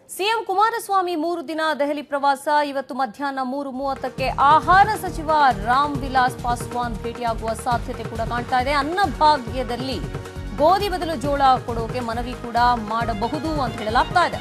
CM Kumaraswamy ಮೂರು ದಿನ ದೆಹಲಿ ಪ್ರವಾಸ ಇವತ್ತು ಮಧ್ಯಾಹ್ನ ಮೂರು ಮೂವತ್ತಕ್ಕೆ ಆಹಾರ ಸಚಿವ ರಾಮ್ ವಿಲಾಸ್ ಪಾಸ್ವಾನ್ ಭೇಟಿಯಾಗುವ ಸಾಧ್ಯತೆ ಕೂಡ ಕಾಣ್ತಾ ಇದೆ ಅನ್ನಭಾಗ್ಯದಲ್ಲಿ ಗೋಧಿ ಬದಲು ಜೋಳ ಕೊಡೋಕೆ ಮನವಿ ಕೂಡ ಮಾಡಬಹುದು ಅಂತ ಹೇಳಲಾಗ್ತಾ ಇದೆ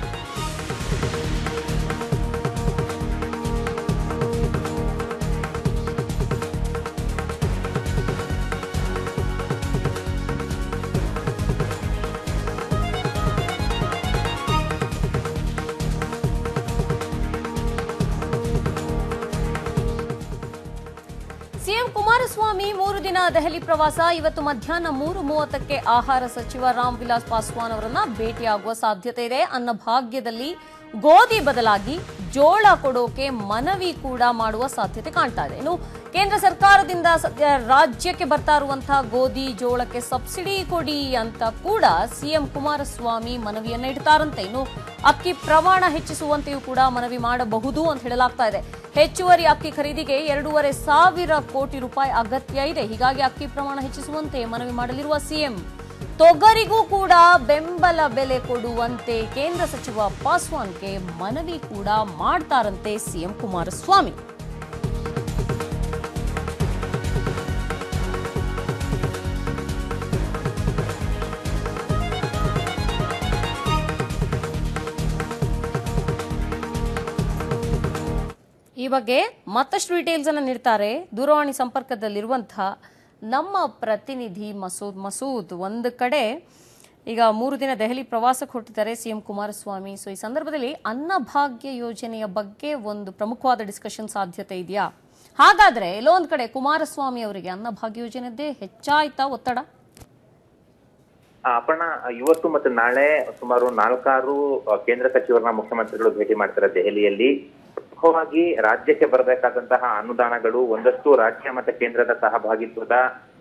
ಸಿಎಂ ಕುಮಾರಸ್ವಾಮಿ ಮೂರು ದಿನ ದೆಹಲಿ ಪ್ರವಾಸ ಇವತ್ತು ಮಧ್ಯಾಹ್ನ ಮೂರು ಮೂವತ್ತಕ್ಕೆ ಆಹಾರ ಸಚಿವ ರಾಮ್ ವಿಲಾಸ್ ಪಾಸ್ವಾನ್ ಅವರನ್ನ ಭೇಟಿಯಾಗುವ ಸಾಧ್ಯತೆ ಇದೆ ಅನ್ನಭಾಗ್ಯದಲ್ಲಿ ಗೋಧಿ ಬದಲಾಗಿ ಜೋಳ ಕೊಡೋಕೆ ಮನವಿ ಕೂಡ ಮಾಡುವ ಸಾಧ್ಯತೆ ಕಾಣ್ತಾ ಇದೆ ಇನ್ನು ಕೇಂದ್ರ ಸರ್ಕಾರದಿಂದ ಸದ್ಯ ರಾಜ್ಯಕ್ಕೆ ಬರ್ತಾ ಇರುವಂತಹ ಗೋಧಿ ಜೋಳಕ್ಕೆ ಸಬ್ಸಿಡಿ ಕೊಡಿ ಅಂತ ಕೂಡ ಸಿಎಂ ಕುಮಾರಸ್ವಾಮಿ ಮನವಿಯನ್ನ ಇಡ್ತಾರಂತೆ ಇನ್ನು ಅಕ್ಕಿ ಪ್ರಮಾಣ ಹೆಚ್ಚಿಸುವಂತೆಯೂ ಕೂಡ ಮನವಿ ಮಾಡಬಹುದು ಅಂತ ಹೇಳಲಾಗ್ತಾ ಇದೆ ಹೆಚ್ಚುವರಿ ಅಕ್ಕಿ ಖರೀದಿಗೆ ಎರಡೂವರೆ ಸಾವಿರ ಕೋಟಿ ರೂಪಾಯಿ ಅಗತ್ಯ ಇದೆ ಹೀಗಾಗಿ ಅಕ್ಕಿ ಪ್ರಮಾಣ ಹೆಚ್ಚಿಸುವಂತೆ ಮನವಿ ಮಾಡಲಿರುವ ಸಿಎಂ ತೊಗರಿಗೂ ಕೂಡ ಬೆಂಬಲ ಬೆಲೆ ಕೊಡುವಂತೆ ಕೇಂದ್ರ ಸಚಿವ ಪಾಸ್ವಾನ್ಗೆ ಮನವಿ ಕೂಡ ಮಾಡ್ತಾರಂತೆ ಸಿಎಂ ಕುಮಾರಸ್ವಾಮಿ ಈ ಬಗ್ಗೆ ಮತ್ತಷ್ಟು ಡೀಟೇಲ್ಸ್ ಅನ್ನು ನೀಡ್ತಾರೆ ದೂರವಾಣಿ ಸಂಪರ್ಕದಲ್ಲಿರುವಂತಹ ನಮ್ಮ ಪ್ರತಿನಿಧಿ ಮಸೂದ್ ಮಸೂದ್ ಒಂದು ಕಡೆ ಈಗ ಮೂರು ದಿನ ದೆಹಲಿ ಪ್ರವಾಸಕ್ಕೆ ಹೊರಟಿದ್ದಾರೆ ಸಿಎಂ ಕುಮಾರಸ್ವಾಮಿ ಸೊ ಈ ಸಂದರ್ಭದಲ್ಲಿ ಅನ್ನಭಾಗ್ಯ ಯೋಜನೆಯ ಬಗ್ಗೆ ಒಂದು ಪ್ರಮುಖವಾದ ಡಿಸ್ಕಷನ್ ಸಾಧ್ಯತೆ ಇದೆಯಾ ಹಾಗಾದ್ರೆ ಎಲ್ಲೋ ಒಂದ್ ಕಡೆ ಕುಮಾರಸ್ವಾಮಿ ಅವರಿಗೆ ಅನ್ನಭಾಗ್ಯ ಯೋಜನೆದ್ದೇ ಹೆಚ್ಚಾಯ್ತಾ ಒತ್ತಡ ಆ, ಅಪರ್ಣ ಇವತ್ತು ಮತ್ತು ನಾಳೆ ಸುಮಾರು ನಾಲ್ಕಾರು ಆ, ಕೇಂದ್ರ ಸಚಿವರನ್ನ ಮುಖ್ಯಮಂತ್ರಿಗಳು ಭೇಟಿ ಮಾಡ್ತಾರೆ ದೆಹಲಿಯಲ್ಲಿ ಪ್ರಮುಖವಾಗಿ ರಾಜ್ಯಕ್ಕೆ ಬರಬೇಕಾದಂತಹ ಅನುದಾನಗಳು ಒಂದಷ್ಟು ರಾಜ್ಯ ಮತ್ತು ಕೇಂದ್ರದ ಸಹಭಾಗಿತ್ವದ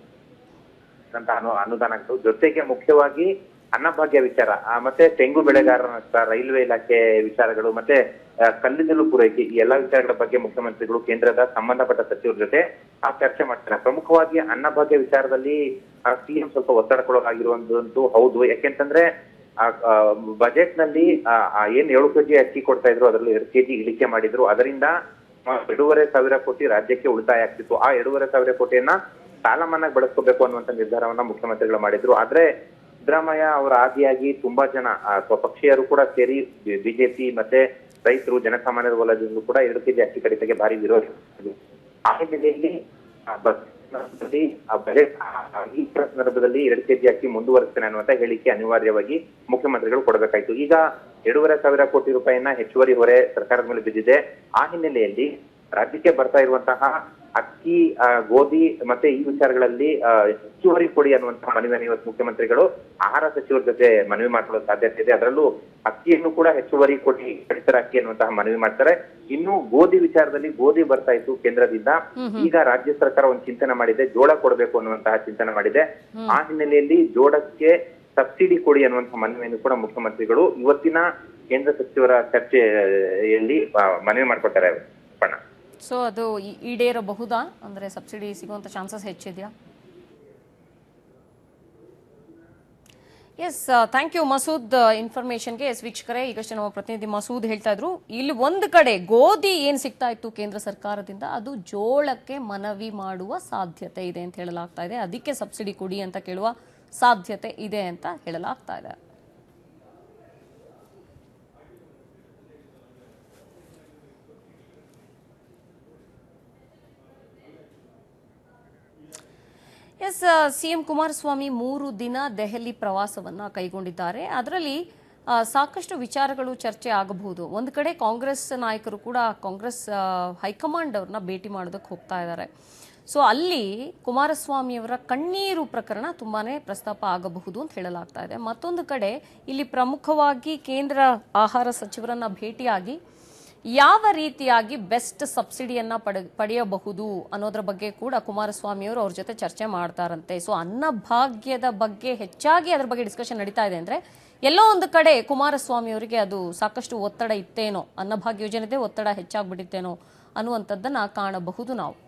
ಅಂತಹ ಅನು ಅನುದಾನಗಳು ಜೊತೆಗೆ ಮುಖ್ಯವಾಗಿ ಅನ್ನಭಾಗ್ಯ ವಿಚಾರ ಆ, ಮತ್ತೆ ತೆಂಗು ಬೆಳೆಗಾರರ ನಷ್ಟ ರೈಲ್ವೆ ಇಲಾಖೆ ವಿಚಾರಗಳು ಮತ್ತೆ ಆ, ಕಲ್ಲಿದ್ದಲು ಪೂರೈಕೆ ಈ ಎಲ್ಲಾ ವಿಚಾರಗಳ ಬಗ್ಗೆ ಮುಖ್ಯಮಂತ್ರಿಗಳು ಕೇಂದ್ರದ ಸಂಬಂಧಪಟ್ಟ ಸಚಿವರ ಜೊತೆ ಆ ಚರ್ಚೆ ಮಾಡ್ತಾರೆ ಪ್ರಮುಖವಾಗಿ ಅನ್ನಭಾಗ್ಯ ವಿಚಾರದಲ್ಲಿ ಸಿಎಂ ಸ್ವಲ್ಪ ಒತ್ತಡ ಕೊಡೋಕಾಗಿರುವಂತದ್ದು ಹೌದು ಯಾಕೆಂತಂದ್ರೆ ಬಜೆಟ್ ನಲ್ಲಿ ಆ, ಆ, ಏನ್ ಏಳು ಕೆಜಿ ಅಕ್ಕಿ ಕೊಡ್ತಾ ಇದ್ರು ಅದರಲ್ಲಿ ಎರಡು ಕೆಜಿ ಇಳಿಕೆ ಮಾಡಿದ್ರು ಅದರಿಂದ ಆ, ಎರಡೂವರೆ ಸಾವಿರ ಕೋಟಿ ರಾಜ್ಯಕ್ಕೆ ಉಳಿತಾಯ ಆಗ್ತಿತ್ತು ಆ ಎರಡೂವರೆ ಸಾವಿರ ಕೋಟಿಯನ್ನ ಸಾಲ ಮನ್ನಾಗ್ ಬಳಸ್ಕೋಬೇಕು ಅನ್ನುವಂತ ನಿರ್ಧಾರವನ್ನ ಮುಖ್ಯಮಂತ್ರಿಗಳು ಮಾಡಿದ್ರು ಆದ್ರೆ ಸಿದ್ದರಾಮಯ್ಯ ಅವರ ಆದಿಯಾಗಿ ತುಂಬಾ ಜನ ಆ, ಸ್ವಪಕ್ಷೀಯರು ಕೂಡ ಸೇರಿ ಬಿಜೆಪಿ ಮತ್ತೆ ರೈತರು ಜನಸಾಮಾನ್ಯರ ವಲಯದಲ್ಲೂ ಕೂಡ ಎರಡು ಕೆಜಿ ಅಕ್ಕಿ ಕಡಿತಕ್ಕೆ ಭಾರಿ ವಿರೋಧ ಆ ಹಿನ್ನೆಲೆಯಲ್ಲಿ ಆ, ಬಸ್ ಸಂದರ್ಭದಲ್ಲಿ ಆ ಬಜೆಟ್ ಆ, ಈ ಸಂದರ್ಭದಲ್ಲಿ ಎರಡು ಕೆಜಿ ಅಕ್ಕಿ ಮುಂದುವರಿಸ್ತೇನೆ ಅನ್ನುವಂತ ಹೇಳಿಕೆ ಅನಿವಾರ್ಯವಾಗಿ ಮುಖ್ಯಮಂತ್ರಿಗಳು ಕೊಡಬೇಕಾಯ್ತು ಈಗ ಎರಡೂವರೆ ಸಾವಿರ ಕೋಟಿ ರೂಪಾಯಿನ ಹೆಚ್ಚುವರಿ ಹೊರೆ ಸರ್ಕಾರದ ಮೇಲೆ ಬಿದ್ದಿದೆ ಆ ಹಿನ್ನೆಲೆಯಲ್ಲಿ ರಾಜ್ಯಕ್ಕೆ ಬರ್ತಾ ಇರುವಂತಹ ಅಕ್ಕಿ ಆ, ಗೋಧಿ ಮತ್ತೆ ಈ ವಿಚಾರಗಳಲ್ಲಿ ಆ, ಹೆಚ್ಚುವರಿ ಕೊಡಿ ಅನ್ನುವಂತಹ ಮನವಿಯನ್ನು ಇವತ್ತು ಮುಖ್ಯಮಂತ್ರಿಗಳು ಆಹಾರ ಸಚಿವರ ಜೊತೆ ಮನವಿ ಮಾಡ್ಕೊಳ್ಳೋ ಸಾಧ್ಯತೆ ಇದೆ ಅದರಲ್ಲೂ ಅಕ್ಕಿಯನ್ನು ಕೂಡ ಹೆಚ್ಚುವರಿ ಕೊಡಿ ಪಡಿತರ ಅಕ್ಕಿ ಅನ್ನುವಂತಹ ಮನವಿ ಮಾಡ್ತಾರೆ ಇನ್ನು ಗೋಧಿ ವಿಚಾರದಲ್ಲಿ ಗೋಧಿ ಬರ್ತಾ ಇತ್ತು ಕೇಂದ್ರದಿಂದ ಈಗ ರಾಜ್ಯ ಸರ್ಕಾರ ಒಂದು ಚಿಂತನೆ ಮಾಡಿದೆ ಜೋಳ ಕೊಡಬೇಕು ಅನ್ನುವಂತಹ ಚಿಂತನೆ ಮಾಡಿದೆ ಆ ಹಿನ್ನೆಲೆಯಲ್ಲಿ ಜೋಳಕ್ಕೆ ಸಬ್ಸಿಡಿ ಕೊಡಿ ಅನ್ನುವಂತಹ ಮನವಿಯನ್ನು ಕೂಡ ಮುಖ್ಯಮಂತ್ರಿಗಳು ಇವತ್ತಿನ ಕೇಂದ್ರ ಸಚಿವರ ಚರ್ಚೆಯಲ್ಲಿ ಆ, ಮನವಿ ಮಾಡ್ಕೊತಾರೆ ಪಣ ಸೊ ಅದು ಈ- ಈಡೇರಬಹುದಾ ಅಂದ್ರೆ ಸಬ್ಸಿಡಿ ಸಿಗುವಂತ ಚಾನ್ಸಸ್ ಹೆಚ್ಚಿದೆಯಾ ಎಸ್ ಥ್ಯಾಂಕ್ ಯು ಮಸೂದ್ ಇನ್ಫಾರ್ಮೇಶನ್ಗೆ ಎಸ್ ವೀಕ್ಷಕರೇ ಈಗಷ್ಟೇ ನಮ್ಮ ಪ್ರತಿನಿಧಿ ಮಸೂದ್ ಹೇಳ್ತಾ ಇದ್ರು ಇಲ್ಲಿ ಒಂದು ಕಡೆ ಗೋಧಿ ಏನ್ ಸಿಗ್ತಾ ಇತ್ತು ಕೇಂದ್ರ ಸರ್ಕಾರದಿಂದ ಅದು ಜೋಳಕ್ಕೆ ಮನವಿ ಮಾಡುವ ಸಾಧ್ಯತೆ ಇದೆ ಅಂತ ಹೇಳಲಾಗ್ತಾ ಇದೆ ಅದಕ್ಕೆ ಸಬ್ಸಿಡಿ ಕೊಡಿ ಅಂತ ಕೇಳುವ ಸಾಧ್ಯತೆ ಇದೆ ಅಂತ ಹೇಳಲಾಗ್ತಾ ಇದೆ ಎಸ್ ಸಿಎಂ ಕುಮಾರಸ್ವಾಮಿ ಮೂರು ದಿನ ದೆಹಲಿ ಪ್ರವಾಸವನ್ನ ಕೈಗೊಂಡಿದ್ದಾರೆ ಅದರಲ್ಲಿ ಆ, ಸಾಕಷ್ಟು ವಿಚಾರಗಳು ಚರ್ಚೆ ಆಗಬಹುದು ಒಂದು ಕಡೆ ಕಾಂಗ್ರೆಸ್ ನಾಯಕರು ಕೂಡ ಕಾಂಗ್ರೆಸ್ ಆ, ಹೈಕಮಾಂಡ್ ಅವ್ರನ್ನ ಭೇಟಿ ಮಾಡೋದಕ್ಕೆ ಹೋಗ್ತಾ ಇದ್ದಾರೆ ಸೊ ಅಲ್ಲಿ ಕುಮಾರಸ್ವಾಮಿಯವರ ಕಣ್ಣೀರು ಪ್ರಕರಣ ತುಂಬಾನೇ ಪ್ರಸ್ತಾಪ ಆಗಬಹುದು ಅಂತ ಹೇಳಲಾಗ್ತಾ ಇದೆ ಮತ್ತೊಂದು ಕಡೆ ಇಲ್ಲಿ ಪ್ರಮುಖವಾಗಿ ಕೇಂದ್ರ ಆಹಾರ ಸಚಿವರನ್ನ ಭೇಟಿಯಾಗಿ ಯಾವ ರೀತಿಯಾಗಿ ಬೆಸ್ಟ್ ಸಬ್ಸಿಡಿಯನ್ನ ಪಡೆ ಪಡೆಯಬಹುದು ಅನ್ನೋದ್ರ ಬಗ್ಗೆ ಕೂಡ ಕುಮಾರಸ್ವಾಮಿ ಅವರು ಅವ್ರ ಜೊತೆ ಚರ್ಚೆ ಮಾಡ್ತಾರಂತೆ ಸೊ ಅನ್ನಭಾಗ್ಯದ ಬಗ್ಗೆ ಹೆಚ್ಚಾಗಿ ಅದ್ರ ಬಗ್ಗೆ ಡಿಸ್ಕಷನ್ ನಡೀತಾ ಇದೆ ಅಂದ್ರೆ ಎಲ್ಲೋ ಒಂದು ಕಡೆ ಕುಮಾರಸ್ವಾಮಿ ಅವರಿಗೆ ಅದು ಸಾಕಷ್ಟು ಒತ್ತಡ ಇತ್ತೇನೋ ಅನ್ನಭಾಗ್ಯ ಯೋಜನೆದೇ ಒತ್ತಡ ಹೆಚ್ಚಾಗ್ಬಿಟ್ಟಿತ್ತೇನೋ ಅನ್ನುವಂಥದ್ದನ್ನ ಕಾಣಬಹುದು ನಾವು